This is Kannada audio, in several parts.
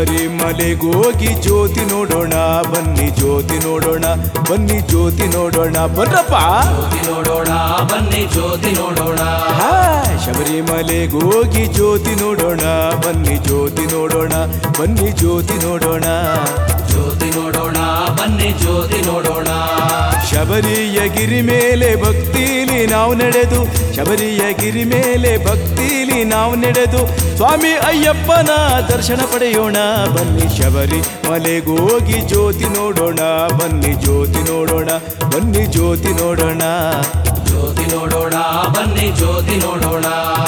ಶಬರಿಮಲೆಗೋಗಿ ಜ್ಯೋತಿ ನೋಡೋಣ ಬನ್ನಿ ಜ್ಯೋತಿ ನೋಡೋಣ ಬನ್ನಿ ಜ್ಯೋತಿ ನೋಡೋಣ ಬನ್ರಪ್ಪ ಜ್ಯೋತಿ ನೋಡೋಣ ಬನ್ನಿ ಜ್ಯೋತಿ ನೋಡೋಣ ಹಾ, ಶಬರಿಮಲೆಗೋಗಿ ಜ್ಯೋತಿ ನೋಡೋಣ ಬನ್ನಿ ಜ್ಯೋತಿ ನೋಡೋಣ ಬನ್ನಿ ಜ್ಯೋತಿ ನೋಡೋಣ ಜ್ಯೋತಿ ನೋಡೋಣ ಬನ್ನಿ ಜ್ಯೋತಿ ನೋಡೋಣ ಶಬರಿಯ ಗಿರಿ ಮೇಲೆ ಭಕ್ತಿಲಿ ನಾವು ನಡೆದು ಶಬರಿಯ ಗಿರಿ ಮೇಲೆ ಭಕ್ತಿಲಿ ನಾವು ನಡೆದು ಸ್ವಾಮಿ ಅಯ್ಯಪ್ಪನ ದರ್ಶನ ಪಡೆಯೋಣ ಬನ್ನಿ ಶಬರಿ ಮಲೆಗೋಗಿ ಜ್ಯೋತಿ ನೋಡೋಣ ಬನ್ನಿ ಜ್ಯೋತಿ ನೋಡೋಣ ಬನ್ನಿ ಜ್ಯೋತಿ ನೋಡೋಣ ಜ್ಯೋತಿ ನೋಡೋಣ ಬನ್ನಿ ಜ್ಯೋತಿ ನೋಡೋಣ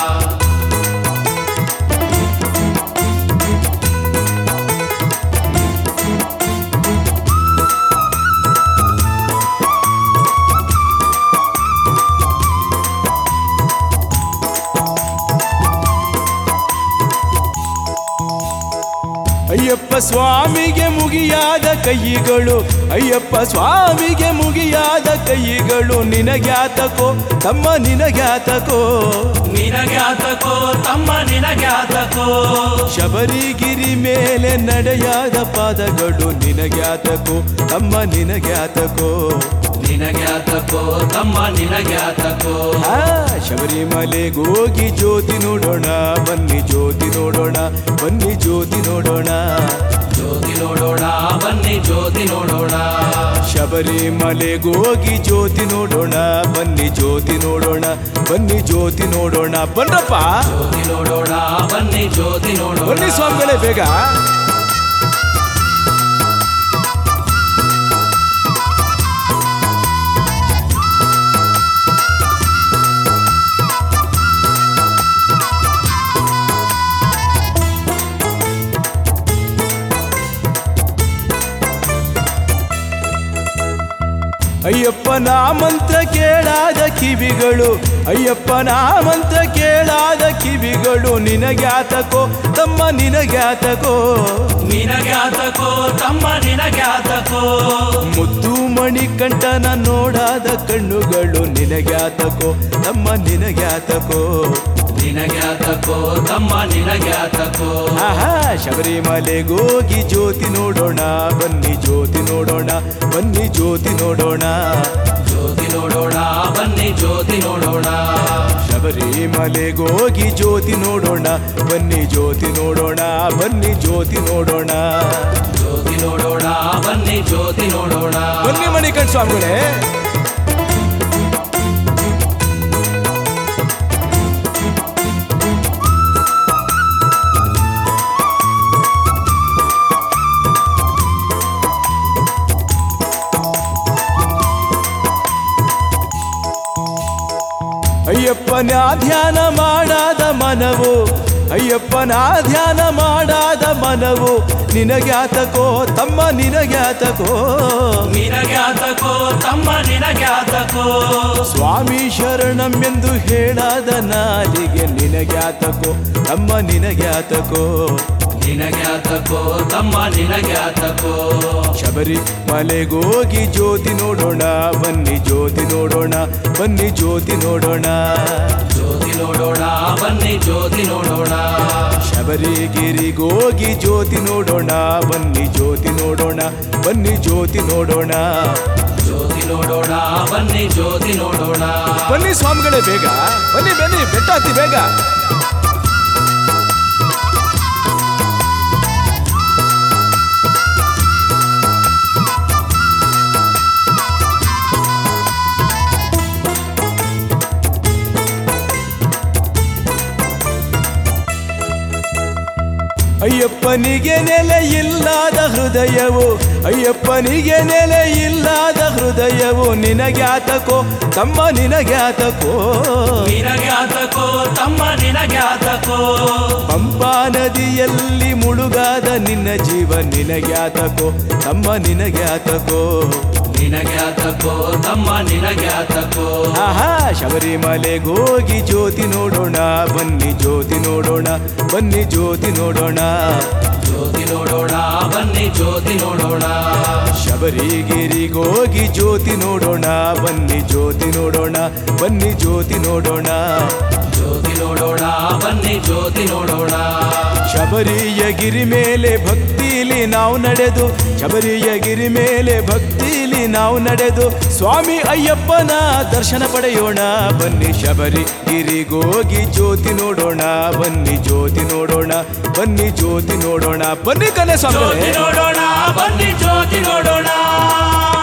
ಅಯ್ಯಪ್ಪ ಸ್ವಾಮಿಗೆ ಮುಗಿಯಾದ ಕೈಗಳು ಅಯ್ಯಪ್ಪ ಸ್ವಾಮಿಗೆ ಮುಗಿಯಾದ ಕೈಗಳು ನಿನಗ್ಯಾತಕೋ ತಮ್ಮ ನಿನಗ್ಯಾತಕೋ ನಿನಗ್ಯಾತಕೋ ತಮ್ಮ ನಿನಗ್ಯಾತಕೋ ಶಬರಿಗಿರಿ ಮೇಲೆ ನಡೆಯಾದ ಪಾದಗಳು ನಿನಗ್ಯಾತಕೋ ತಮ್ಮ ನಿನಗ್ಯಾತಕೋ ನಿನಗ್ಯಾತಕೋ ತಮ್ಮ ನಿನಗ್ಯಾತಕೋ ಆ ಶಬರಿಮಲೆಗೋಗಿ ಜ್ಯೋತಿ ನೋಡೋಣ ಬನ್ನಿ ಜ್ಯೋತಿ ನೋಡೋಣ ಬನ್ನಿ ಜ್ಯೋತಿ ನೋಡೋಣ ಜ್ಯೋತಿ ನೋಡೋಣ ಬನ್ನಿ ಜ್ಯೋತಿ ನೋಡೋಣ ಶಬರಿಮಲೆಗೋಗಿ ಜ್ಯೋತಿ ನೋಡೋಣ ಬನ್ನಿ ಜ್ಯೋತಿ ನೋಡೋಣ ಬನ್ನಿ ಜ್ಯೋತಿ ನೋಡೋಣ ಬನ್ರಪ್ಪ ಜ್ಯೋತಿ ನೋಡೋಣ ಬನ್ನಿ ಜ್ಯೋತಿ ನೋಡೋಣ ಬನ್ನಿ ಸ್ವಾಮಿಗಳೇ ಬೇಗ ಅಯ್ಯಪ್ಪನ ಮಂತ್ರ ಕೇಳಾದ ಕಿವಿಗಳು ಅಯ್ಯಪ್ಪನ ಮಂತ್ರ ಕೇಳಾದ ಕಿವಿಗಳು ನಿನಗ್ಯಾತಕೋ ತಮ್ಮ ನಿನಗ್ಯಾತಕೋ ನಿನಗ್ಯಾತಕೋ ತಮ್ಮ ನಿನಗ್ಯಾತಕೋ ಮುದ್ದು ಮಣಿಕಂಠನ ನೋಡಾದ ಕಣ್ಣುಗಳು ನಿನಗ್ಯಾತಕೋ ತಮ್ಮ ನಿನಗ್ಯಾತಕೋ ನಿನಗ್ಯಾತಕೋ ತಮ್ಮ ನಿನಗ್ಯಾತಕೋ ಆಹಾ ಶಬರಿಮಲೆಗೋಗಿ ಜ್ಯೋತಿ ನೋಡೋಣ ಬನ್ನಿ ಜ್ಯೋತಿ ನೋಡೋಣ ಬನ್ನಿ ಜ್ಯೋತಿ ನೋಡೋಣ ಜ್ಯೋತಿ ನೋಡೋಣ ಬನ್ನಿ ಜ್ಯೋತಿ ನೋಡೋಣ ಶಬರಿಮಲೆಗೋಗಿ ಜ್ಯೋತಿ ನೋಡೋಣ ಬನ್ನಿ ಜ್ಯೋತಿ ನೋಡೋಣ ಬನ್ನಿ ಜ್ಯೋತಿ ನೋಡೋಣ ಜ್ಯೋತಿ ನೋಡೋಣ ಬನ್ನಿ ಜ್ಯೋತಿ ನೋಡೋಣ ಬನ್ನಿ ಮಣಿಕಂಠ ಸ್ವಾಮಿಗಳೇ ಅಯ್ಯಪ್ಪನ ಧ್ಯಾನ ಮಾಡಾದ ಮನವು ಅಯ್ಯಪ್ಪನ ಧ್ಯಾನ ಮಾಡಾದ ಮನವು ನಿನಗ್ಯಾತಕೋ ತಮ್ಮ ನಿನಗ್ಯಾತಕೋ ನಿನಗ್ಯಾತಕೋ ತಮ್ಮ ನಿನಗ್ಯಾತಕೋ ಸ್ವಾಮಿ ಶರಣಮೆಂದು ಹೇಳಾದ ನಾಲಿಗೆ ನಿನಗ್ಯಾತಕೋ ತಮ್ಮ ನಿನಗ್ಯಾತಕೋ ನಿನಗ್ಯಾತಕೋ ತಮ್ಮ ನಿನಗ್ಯಾತಕೋ ಶಬರಿ ಮಲೆಗೋಗಿ ಜ್ಯೋತಿ ನೋಡೋಣ ಬನ್ನಿ ಜ್ಯೋತಿ ನೋಡೋಣ ಬನ್ನಿ ಜ್ಯೋತಿ ನೋಡೋಣ ಜ್ಯೋತಿ ನೋಡೋಣ ಬನ್ನಿ ಜ್ಯೋತಿ ನೋಡೋಣ ಶಬರಿಗಿರಿಗೋಗಿ ಜ್ಯೋತಿ ನೋಡೋಣ ಬನ್ನಿ ಜ್ಯೋತಿ ನೋಡೋಣ ಬನ್ನಿ ಜ್ಯೋತಿ ನೋಡೋಣ ಜ್ಯೋತಿ ನೋಡೋಣ ಬನ್ನಿ ಜ್ಯೋತಿ ನೋಡೋಣ ಬನ್ನಿ ಸ್ವಾಮಿಗಳೇ ಬೇಗ ಬನ್ನಿ ಬನ್ನಿ ಬೆಟ್ಟ ಹತ್ತಿ ಬೇಗ ಅಯ್ಯಪ್ಪನಿಗೆ ನೆಲೆ ಇಲ್ಲದ ಹೃದಯವು ಅಯ್ಯಪ್ಪನಿಗೆ ನೆಲೆ ಇಲ್ಲದ ಹೃದಯವು ನಿನಗ್ಯಾತಕೋ ತಮ್ಮ ನಿನಗ್ಯಾತಕೋ ನಿನಗ್ಯಾತಕೋ ತಮ್ಮ ನಿನಗ್ಯಾತಕೋ ಪಂಪಾ ನದಿಯಲ್ಲಿ ಮುಳುಗಾದ ನಿನ್ನ ಜೀವ ನಿನಗ್ಯಾತಕೋ ತಮ್ಮ ನಿನಗ್ಯಾತಕೋ ನಿನಗ್ಯಾತಕೋ ತಮ್ಮ ನಿನಗ್ಯಾತಕೋ ಆಹಾ ಶಬರಿಮಲೆಗೋಗಿ ಜ್ಯೋತಿ ನೋಡೋಣ ಬನ್ನಿ ಜ್ಯೋತಿ ನೋಡೋಣ ಬನ್ನಿ ಜ್ಯೋತಿ ನೋಡೋಣ ಜ್ಯೋತಿ ನೋಡೋಣ ಬನ್ನಿ ಜ್ಯೋತಿ ನೋಡೋಣ ಶಬರಿಗಿರಿಗೋಗಿ ಜ್ಯೋತಿ ನೋಡೋಣ ಬನ್ನಿ ಜ್ಯೋತಿ ನೋಡೋಣ ಬನ್ನಿ ಜ್ಯೋತಿ ನೋಡೋಣ ಜ್ಯೋತಿ ನೋಡೋಣ ಬನ್ನಿ ಜ್ಯೋತಿ ನೋಡೋಣ ಶಬ ಶಬರಿಯ ಗಿರಿ ಮೇಲೆ ಭಕ್ತಿಲಿ ನಾವು ನಡೆದು ಶಬರಿಯ ಗಿರಿ ಮೇಲೆ ಭಕ್ತಿಲಿ ನಾವು ನಡೆದು ಸ್ವಾಮಿ ಅಯ್ಯಪ್ಪನ ದರ್ಶನ ಪಡೆಯೋಣ ಬನ್ನಿ ಶಬರಿ ಗಿರಿಗೋಗಿ ಜ್ಯೋತಿ ನೋಡೋಣ ಬನ್ನಿ ಜ್ಯೋತಿ ನೋಡೋಣ ಬನ್ನಿ ಜ್ಯೋತಿ ನೋಡೋಣ ಬನ್ನಿ ಕನೆ ಜ್ಯೋತಿ ಸ್ವಾಮಿ ನೋಡೋಣ ಬನ್ನಿ ಜ್ಯೋತಿ ನೋಡೋಣ